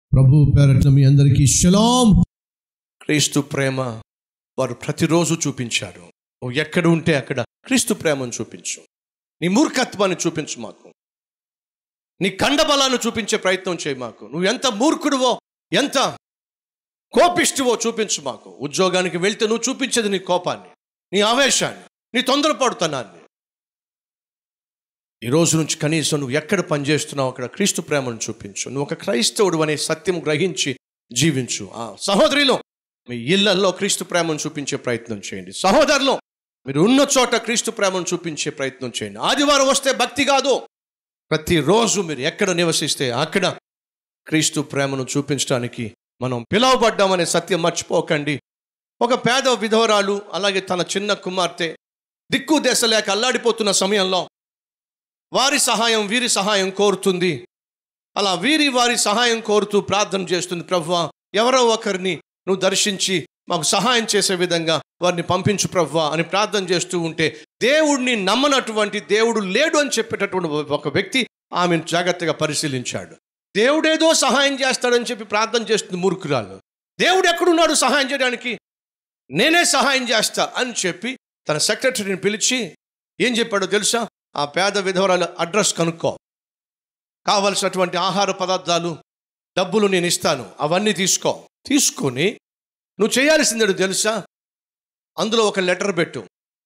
ప్రభు పేరట్ల మీ అందరికీ షలాం క్రీస్తు ప్రేమ వారు ప్రతిరోజు చూపించారు నువ్వు ఎక్కడ ఉంటే అక్కడ క్రీస్తు ప్రేమను చూపించు నీ మూర్ఖత్వాన్ని చూపించు మాకు నీ కండబలాన్ని చూపించే ప్రయత్నం చేయి మాకు నువ్వు ఎంత మూర్ఖుడువో ఎంత కోపిష్టివో చూపించు మాకు ఉద్యోగానికి వెళ్తే నువ్వు చూపించేది నీ కోపాన్ని నీ ఆవేశాన్ని నీ తొందరపడుతనాన్ని ఈ రోజు నుంచి కనీసం నువ్వు ఎక్కడ పనిచేస్తున్నావు అక్కడ క్రీస్తు ప్రేమను చూపించు నువ్వు ఒక క్రైస్తవుడు అనే సత్యం గ్రహించి జీవించు ఆ సహోదరిలో మీ ఇళ్లలో క్రీస్తు ప్రేమను చూపించే ప్రయత్నం చేయండి సహోదరులు మీరు ఉన్న చోట క్రీస్తు ప్రేమను చూపించే ప్రయత్నం చేయండి ఆదివారం వస్తే భక్తి కాదు ప్రతిరోజు మీరు ఎక్కడ నివసిస్తే అక్కడ క్రీస్తు ప్రేమను చూపించడానికి మనం పిలువబడ్డామనే సత్యం మర్చిపోకండి ఒక పేద విధవరాలు అలాగే తన చిన్న కుమార్తె దిక్కు దశ లేక అల్లాడిపోతున్న సమయంలో వారి సహాయం వీరి సహాయం కోరుతుంది అలా వీరి వారి సహాయం కోరుతూ ప్రార్థన చేస్తుంది ప్రభువా ఎవరో ఒకరిని నువ్వు దర్శించి మాకు సహాయం చేసే విధంగా వారిని పంపించు ప్రవ్వా అని ప్రార్థన చేస్తూ ఉంటే దేవుడిని నమ్మనటువంటి దేవుడు లేడు అని చెప్పేటటువంటి ఒక వ్యక్తి ఆమెను జాగ్రత్తగా పరిశీలించాడు దేవుడేదో సహాయం చేస్తాడని చెప్పి ప్రార్థన చేస్తుంది మూర్ఖురాలు దేవుడు ఎక్కడున్నాడు సహాయం చేయడానికి నేనే సహాయం చేస్తా అని చెప్పి తన సెక్రటరీని పిలిచి ఏం చెప్పాడో తెలుసా ఆ పేద విధవరాల అడ్రస్ కనుక్కో కావలసినటువంటి ఆహార పదార్థాలు డబ్బులు నేను ఇస్తాను అవన్నీ తీసుకో తీసుకొని నువ్వు చేయాల్సిందేడు తెలుసా అందులో ఒక లెటర్ పెట్టు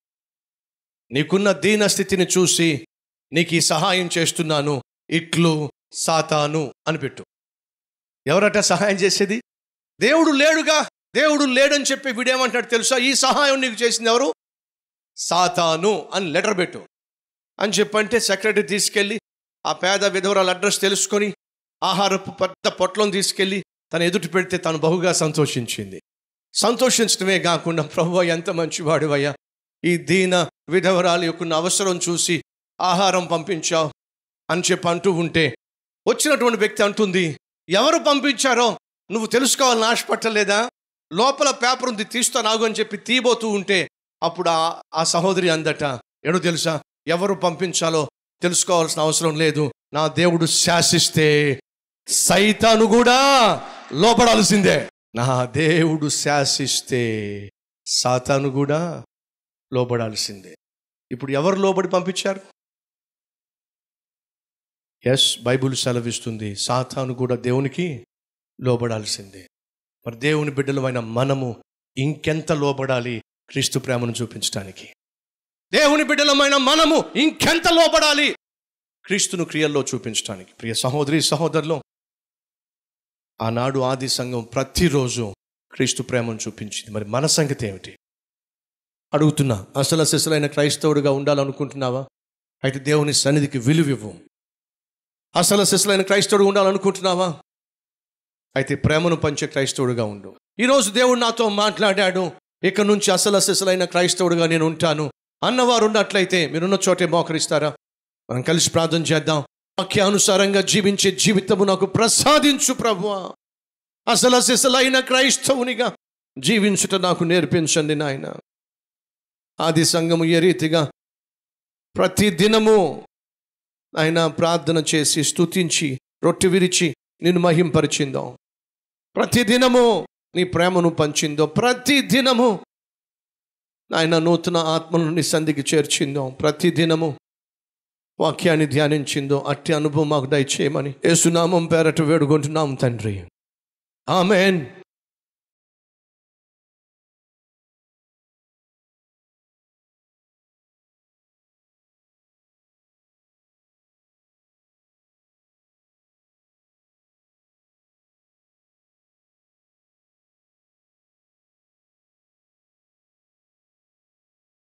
నీకున్న దీన స్థితిని చూసి నీకు ఈ సహాయం చేస్తున్నాను ఇట్లు సాతాను అని పెట్టు ఎవరట సహాయం చేసేది దేవుడు లేడుగా దేవుడు లేడని చెప్పి వీడేమంటాడు తెలుసా ఈ సహాయం నీకు చేసింది ఎవరు సాతాను అని లెటర్ పెట్టు అని చెప్పంటే సెక్రటరీ తీసుకెళ్ళి ఆ పేద విధవరాల అడ్రస్ తెలుసుకొని ఆహారపు పెద్ద పొట్లం తీసుకెళ్ళి తన ఎదుటి పెడితే తను బహుగా సంతోషించింది సంతోషించడమే కాకుండా ప్రభు ఎంత మంచివాడివయ్యా ఈ దీన విధవరాలు యొక్క అవసరం చూసి ఆహారం పంపించావు అని చెప్పి అంటూ ఉంటే వచ్చినటువంటి వ్యక్తి అంటుంది ఎవరు పంపించారో నువ్వు తెలుసుకోవాలని ఆశపట్టలేదా లోపల పేపర్ ఉంది తీస్తా నాగు అని చెప్పి తీయబోతూ ఉంటే అప్పుడు ఆ ఆ సహోదరి అందట ఏడో తెలుసా ఎవరు పంపించాలో తెలుసుకోవాల్సిన అవసరం లేదు నా దేవుడు శాసిస్తే సైతాను కూడా లోపడాల్సిందే నా దేవుడు శాసిస్తే సాతాను కూడా లోబడాల్సిందే ఇప్పుడు ఎవరు లోబడి పంపించారు ఎస్ బైబుల్ సెలవిస్తుంది సాతాను కూడా దేవునికి లోబడాల్సిందే మరి దేవుని బిడ్డలమైన మనము ఇంకెంత లోబడాలి క్రీస్తు ప్రేమను చూపించడానికి దేవుని బిడ్డలమైన మనము ఇంకెంత లోబడాలి క్రీస్తును క్రియల్లో చూపించడానికి ప్రియ సహోదరి సహోదరులు ఆనాడు ఆది సంఘం ప్రతిరోజు క్రీస్తు ప్రేమను చూపించింది మరి మన సంగతి ఏమిటి అడుగుతున్నా అసలు అసలైన క్రైస్తవుడిగా ఉండాలనుకుంటున్నావా అయితే దేవుని సన్నిధికి విలువివ్వు అసలు అసలైన క్రైస్తవుడు ఉండాలనుకుంటున్నావా అయితే ప్రేమను పంచే క్రైస్తవుడిగా ఉండు ఈరోజు దేవుడు నాతో మాట్లాడాడు ఇక నుంచి అసలు అసలైన క్రైస్తవుడిగా నేను ఉంటాను అన్నవారు ఉన్నట్లయితే మీరున్న చోటే మోకరిస్తారా మనం కలిసి ప్రార్థన చేద్దాం వాక్యానుసారంగా జీవించే జీవితము నాకు ప్రసాదించు ప్రభువా అసలు అసలైన క్రైస్తవునిగా జీవించుట నాకు నేర్పించండి నాయన ఆది సంఘము ఏ రీతిగా ప్రతి దినము ఆయన ప్రార్థన చేసి స్తుతించి రొట్టె విరిచి నిన్ను మహింపరిచిందో ప్రతి దినము నీ ప్రేమను పంచిందో ప్రతి దినము ఆయన నూతన ఆత్మను నీ సంధికి చేర్చిందో ప్రతి దినము వాక్యాన్ని ధ్యానించిందో అట్టి అనుభవం మాకు దయచేయమని యేసునామం పేరట వేడుకుంటున్నాం తండ్రి ఆమెన్